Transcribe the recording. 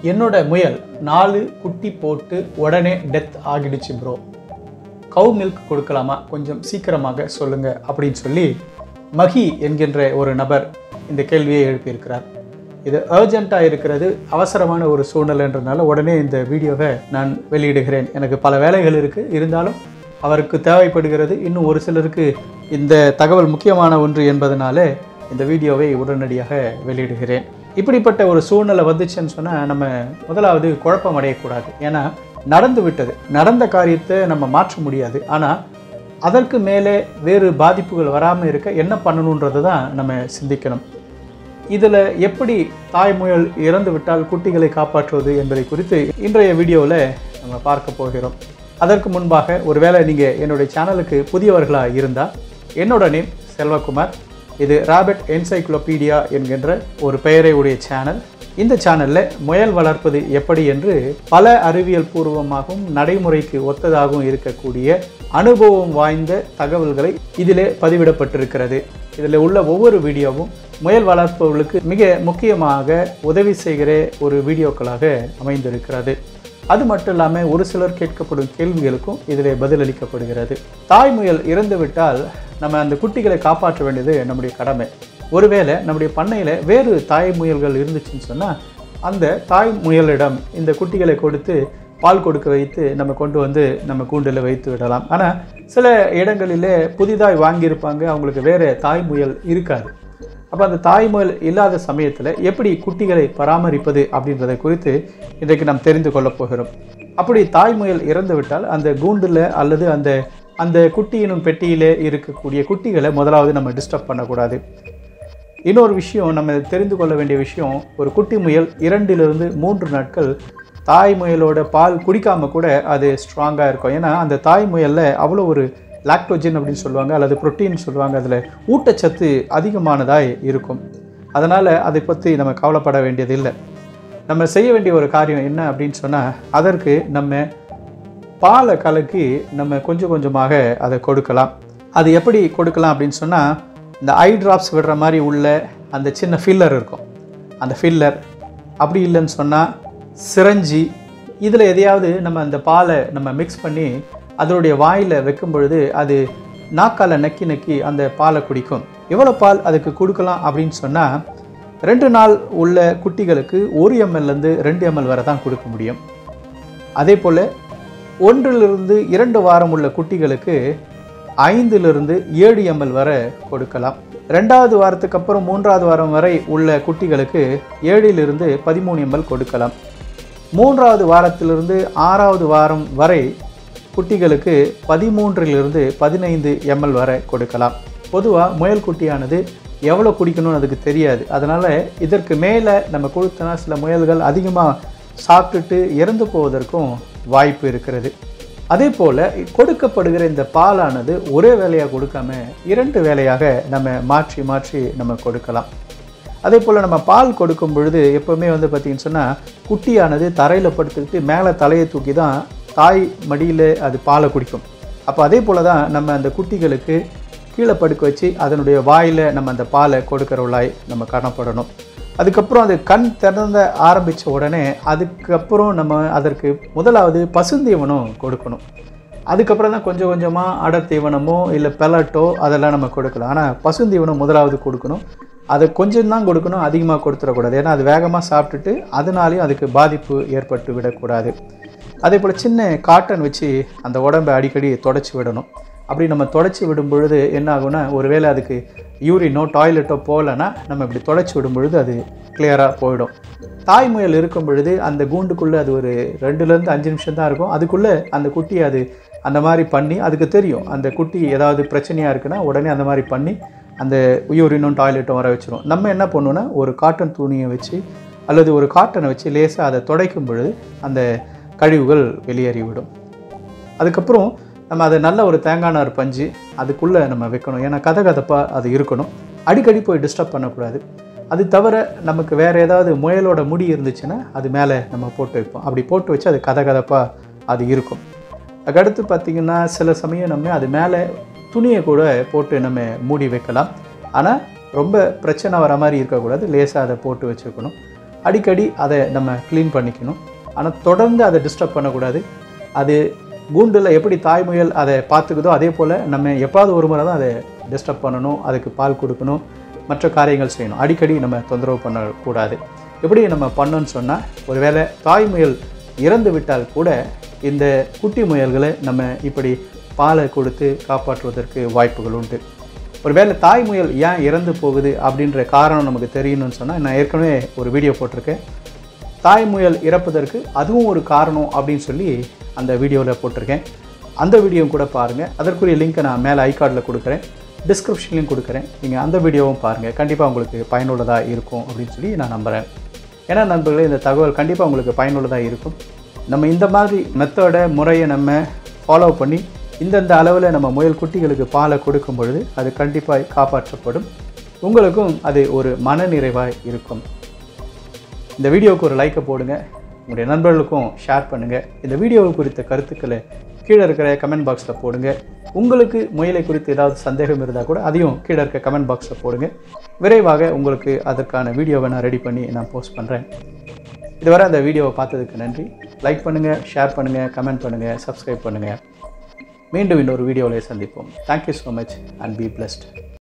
என்னோட முயல் நாலு குட்டி போட்டு உடனே டெத் ஆகிடுச்சு ப்ரோ கவு மில்க் கொடுக்கலாமா கொஞ்சம் சீக்கிரமாக சொல்லுங்க அப்படின்னு சொல்லி மஹி என்கின்ற ஒரு நபர் இந்த கேள்வியை எழுப்பியிருக்கிறார் இது அர்ஜென்ட்டாக இருக்கிறது அவசரமான ஒரு சூழ்நிலைன்றதுனால உடனே இந்த வீடியோவை நான் வெளியிடுகிறேன் எனக்கு பல வேலைகள் இருக்குது இருந்தாலும் அவருக்கு தேவைப்படுகிறது இன்னும் ஒரு சிலருக்கு இந்த தகவல் முக்கியமான ஒன்று என்பதனால இந்த வீடியோவை உடனடியாக வெளியிடுகிறேன் இப்படிப்பட்ட ஒரு சூழ்நிலை வந்துச்சுன்னு சொன்னால் நம்ம முதலாவது குழப்பம் அடையக்கூடாது ஏன்னா நடந்து விட்டது நடந்த காரியத்தை நம்ம மாற்ற முடியாது ஆனால் அதற்கு மேலே வேறு பாதிப்புகள் வராமல் இருக்க என்ன பண்ணணுன்றது தான் நம்ம சிந்திக்கணும் இதில் எப்படி தாய் முயல் இறந்து விட்டால் குட்டிகளை காப்பாற்றுவது என்பதை குறித்து இன்றைய வீடியோவில் நம்ம பார்க்க போகிறோம் அதற்கு முன்பாக ஒருவேளை நீங்கள் என்னுடைய சேனலுக்கு புதியவர்களாக இருந்தால் என்னோட நேம் செல்வகுமார் இது ராபர்ட் என்சைக்ளோபீடியா என்கின்ற ஒரு பெயரை உடைய சேனல் இந்த சேனலில் முயல் வளர்ப்பது எப்படி என்று பல அறிவியல் பூர்வமாகவும் நடைமுறைக்கு ஒத்ததாகவும் இருக்கக்கூடிய அனுபவம் வாய்ந்த தகவல்களை இதிலே பதிவிடப்பட்டிருக்கிறது இதில் உள்ள ஒவ்வொரு வீடியோவும் முயல் வளர்ப்பவர்களுக்கு மிக முக்கியமாக உதவி செய்கிற ஒரு வீடியோக்களாக அமைந்திருக்கிறது அது மட்டும் இல்லாமல் ஒரு சிலர் கேட்கப்படும் கேள்விகளுக்கும் இதில் பதிலளிக்கப்படுகிறது தாய் முயல் இறந்துவிட்டால் நம்ம அந்த குட்டிகளை காப்பாற்ற வேண்டியது நம்முடைய கடமை ஒருவேளை நம்முடைய பண்ணையில் வேறு தாய் முயல்கள் இருந்துச்சுன்னு சொன்னால் அந்த தாய் முயலிடம் இந்த குட்டிகளை கொடுத்து பால் கொடுக்க வைத்து நம்ம கொண்டு வந்து நம்ம கூண்டில் வைத்து விடலாம் ஆனால் சில இடங்களிலே புதிதாய் வாங்கியிருப்பாங்க அவங்களுக்கு வேறு தாய் முயல் இருக்காது அப்போ அந்த தாய் முயல் இல்லாத சமயத்தில் எப்படி குட்டிகளை பராமரிப்பது அப்படின்றதை குறித்து இன்றைக்கு நாம் தெரிந்து கொள்ளப் போகிறோம் அப்படி தாய் முயல் இறந்து விட்டால் அந்த கூண்டில் அல்லது அந்த அந்த குட்டியினும் பெட்டியிலே இருக்கக்கூடிய குட்டிகளை முதலாவது நம்ம டிஸ்டர்ப் பண்ணக்கூடாது இன்னொரு விஷயம் நம்ம தெரிந்து கொள்ள வேண்டிய விஷயம் ஒரு குட்டி முயல் இரண்டிலிருந்து மூன்று நாட்கள் தாய் முயலோட பால் குடிக்காம கூட அது ஸ்ட்ராங்காக இருக்கும் ஏன்னா அந்த தாய் முயலில் அவ்வளோ ஒரு லாக்டோஜன் அப்படின்னு சொல்லுவாங்க அல்லது புரோட்டீன் சொல்லுவாங்க அதில் ஊட்டச்சத்து அதிகமானதாய் இருக்கும் அதனால் அதை பற்றி நம்ம கவலைப்பட வேண்டியதில்லை நம்ம செய்ய வேண்டிய ஒரு காரியம் என்ன அப்படின்னு சொன்னால் அதற்கு நம்ம பாலை கலக்கி நம்ம கொஞ்சம் கொஞ்சமாக அதை கொடுக்கலாம் அது எப்படி கொடுக்கலாம் அப்படின்னு சொன்னால் இந்த ஐ ட்ராப்ஸ் விடுற மாதிரி உள்ள அந்த சின்ன ஃபில்லர் இருக்கும் அந்த ஃபில்லர் அப்படி இல்லைன்னு சொன்னால் சிரஞ்சி இதில் எதையாவது நம்ம அந்த பாலை நம்ம மிக்ஸ் பண்ணி அதனுடைய வாயில் வைக்கும் பொழுது அது நாக்கால் நக்கி நக்கி அந்த பாலை குடிக்கும் எவ்வளோ பால் அதுக்கு கொடுக்கலாம் அப்படின்னு சொன்னால் ரெண்டு நாள் உள்ள குட்டிகளுக்கு ஒரு எம்எல்லேருந்து ரெண்டு எம்எல் வரை தான் கொடுக்க முடியும் அதே போல் ஒன்றிலிருந்து இரண்டு வாரம் உள்ள குட்டிகளுக்கு ஐந்திலிருந்து ஏழு எம்எல் வரை கொடுக்கலாம் ரெண்டாவது வாரத்துக்கு அப்புறம் மூன்றாவது வாரம் வரை உள்ள குட்டிகளுக்கு ஏழிலிருந்து பதிமூணு எம்எல் கொடுக்கலாம் மூன்றாவது வாரத்திலிருந்து ஆறாவது வாரம் வரை குட்டிகளுக்கு பதிமூன்றிலிருந்து பதினைந்து எம்எல் வரை கொடுக்கலாம் பொதுவாக முயல் குட்டியானது எவ்வளோ குடிக்கணும்னு அதுக்கு தெரியாது அதனால் இதற்கு மேலே நம்ம கொடுத்தனா சில முயல்கள் அதிகமாக சாப்பிட்டுட்டு இறந்து போவதற்கும் வாய்ப்பு இருக்கிறது அதே போல் கொடுக்கப்படுகிற இந்த பாலானது ஒரே வேலையாக கொடுக்காம இரண்டு வேலையாக நம்ம மாற்றி மாற்றி நம்ம கொடுக்கலாம் அதே போல் நம்ம பால் கொடுக்கும் பொழுது எப்போவுமே வந்து பார்த்திங்கன்னு சொன்னால் குட்டியானது தரையில் படுத்துக்கிட்டு மேலே தலையை தூக்கி தான் தாய் மடியில் அது பாலை குடிக்கும் அப்போ அதே போல் தான் நம்ம அந்த குட்டிகளுக்கு கீழே படுக்க வச்சு அதனுடைய வாயில் நம்ம அந்த பாலை கொடுக்குறவளாய் நம்ம காணப்படணும் அதுக்கப்புறம் அது கண் திறந்த ஆரம்பித்த உடனே அதுக்கப்புறம் நம்ம அதற்கு முதலாவது பசுந்தீவனம் கொடுக்கணும் அதுக்கப்புறம் தான் கொஞ்சம் கொஞ்சமாக அடர் தீவனமோ இல்லை பெலட்டோ அதெல்லாம் நம்ம கொடுக்கலாம் ஆனால் பசுந்தீவனம் முதலாவது கொடுக்கணும் அதை கொஞ்சம் தான் கொடுக்கணும் அதிகமாக கொடுத்துடக்கூடாது ஏன்னா அது வேகமாக சாப்பிட்டுட்டு அதனாலேயும் அதுக்கு பாதிப்பு ஏற்பட்டு விடக்கூடாது அதே போல் சின்ன காட்டன் வச்சு அந்த உடம்பை அடிக்கடி தொடச்சி விடணும் அப்படி நம்ம தொடச்சி விடும் பொழுது என்ன ஆகும்னா ஒருவேளை அதுக்கு யூரினோ டாய்லெட்டோ போகலன்னா நம்ம இப்படி தொடச்சி விடும் பொழுது அது கிளியராக போயிடும் தாய் முயல் இருக்கும் பொழுது அந்த கூண்டுக்குள்ளே அது ஒரு ரெண்டுலேருந்து அஞ்சு நிமிஷம் தான் இருக்கும் அதுக்குள்ளே அந்த குட்டி அது அந்த மாதிரி பண்ணி அதுக்கு தெரியும் அந்த குட்டி ஏதாவது பிரச்சனையாக இருக்குன்னா உடனே அந்த மாதிரி பண்ணி அந்த யூரினும் டாய்லெட்டும் வர வச்சிரும் நம்ம என்ன பண்ணுவோன்னா ஒரு காட்டன் துணியை வச்சு அல்லது ஒரு காட்டனை வச்சு லேசாக அதை துடைக்கும் பொழுது அந்த கழிவுகள் வெளியேறிவிடும் அதுக்கப்புறம் நம்ம அதை நல்ல ஒரு தேங்காய் நார் பஞ்சு அதுக்குள்ளே நம்ம வைக்கணும் ஏன்னா கதகதப்பாக அது இருக்கணும் அடிக்கடி போய் டிஸ்டர்ப் பண்ணக்கூடாது அது தவிர நமக்கு வேறு ஏதாவது முயலோட முடி இருந்துச்சுன்னா அது மேலே நம்ம போட்டு வைப்போம் அப்படி போட்டு வச்சு அது கதகதப்பாக அது இருக்கும் அதுக்கடுத்து பார்த்திங்கன்னா சில சமயம் நம்ம அது மேலே துணியை கூட போட்டு நம்ம மூடி வைக்கலாம் ஆனால் ரொம்ப பிரச்சனை வர மாதிரி இருக்கக்கூடாது லேசாக அதை போட்டு வச்சுக்கணும் அடிக்கடி அதை நம்ம க்ளீன் பண்ணிக்கணும் ஆனால் தொடர்ந்து அதை டிஸ்டர்ப் பண்ணக்கூடாது அது கூண்டில் எப்படி தாய்முயல் அதை பார்த்துக்குதோ அதே போல் நம்ம எப்பாவது ஒரு முறை தான் அதை டிஸ்டர்ப் பண்ணணும் அதுக்கு பால் கொடுக்கணும் மற்ற காரியங்கள் செய்யணும் அடிக்கடி நம்ம தொந்தரவு பண்ணக்கூடாது எப்படி நம்ம பண்ணோன்னு சொன்னால் ஒருவேளை தாய்முயல் இறந்து விட்டால் கூட இந்த குட்டி முயல்களை நம்ம இப்படி பாலை கொடுத்து காப்பாற்றுவதற்கு வாய்ப்புகள் உண்டு ஒருவேளை தாய் முயல் ஏன் இறந்து போகுது அப்படின்ற காரணம் நமக்கு தெரியணும்னு சொன்னால் நான் ஏற்கனவே ஒரு வீடியோ போட்டிருக்கேன் தாய் முயல் இறப்பதற்கு அதுவும் ஒரு காரணம் அப்படின்னு சொல்லி அந்த வீடியோவில் போட்டிருக்கேன் அந்த வீடியோவும் கூட பாருங்கள் அதற்குரிய லிங்க்கை நான் மேலே ஐகார்டில் கொடுக்குறேன் டிஸ்கிரிப்ஷன்லையும் கொடுக்குறேன் நீங்கள் அந்த வீடியோவும் பாருங்கள் கண்டிப்பாக உங்களுக்கு பயனுள்ளதாக இருக்கும் அப்படின்னு சொல்லி நான் நம்புகிறேன் ஏன்னா நண்பர்களே இந்த தகவல் கண்டிப்பாக உங்களுக்கு பயனுள்ளதாக இருக்கும் நம்ம இந்த மாதிரி மெத்தடை முறையை நம்ம ஃபாலோ பண்ணி இந்தந்த அளவில் நம்ம முயல் குட்டிகளுக்கு பாலை கொடுக்கும் பொழுது அது கண்டிப்பாக காப்பாற்றப்படும் உங்களுக்கும் அது ஒரு மனநிறைவாக இருக்கும் இந்த வீடியோவுக்கு ஒரு லைக்கை போடுங்க உங்களுடைய நண்பர்களுக்கும் ஷேர் பண்ணுங்கள் இந்த வீடியோ குறித்த கருத்துக்களை கீழே இருக்கிற கமெண்ட் பாக்ஸில் போடுங்க உங்களுக்கு முயலை குறித்து ஏதாவது சந்தேகம் இருந்தால் கூட அதையும் கீழே இருக்க கமெண்ட் பாக்ஸில் போடுங்க விரைவாக உங்களுக்கு அதற்கான வீடியோவை நான் ரெடி பண்ணி நான் போஸ்ட் பண்ணுறேன் இதுவரை அந்த வீடியோவை பார்த்ததுக்கு நன்றி லைக் பண்ணுங்கள் ஷேர் பண்ணுங்கள் கமெண்ட் பண்ணுங்கள் சப்ஸ்கிரைப் பண்ணுங்கள் மீண்டும் இன்னொரு வீடியோவில் சந்திப்போம் thank you so much and be blessed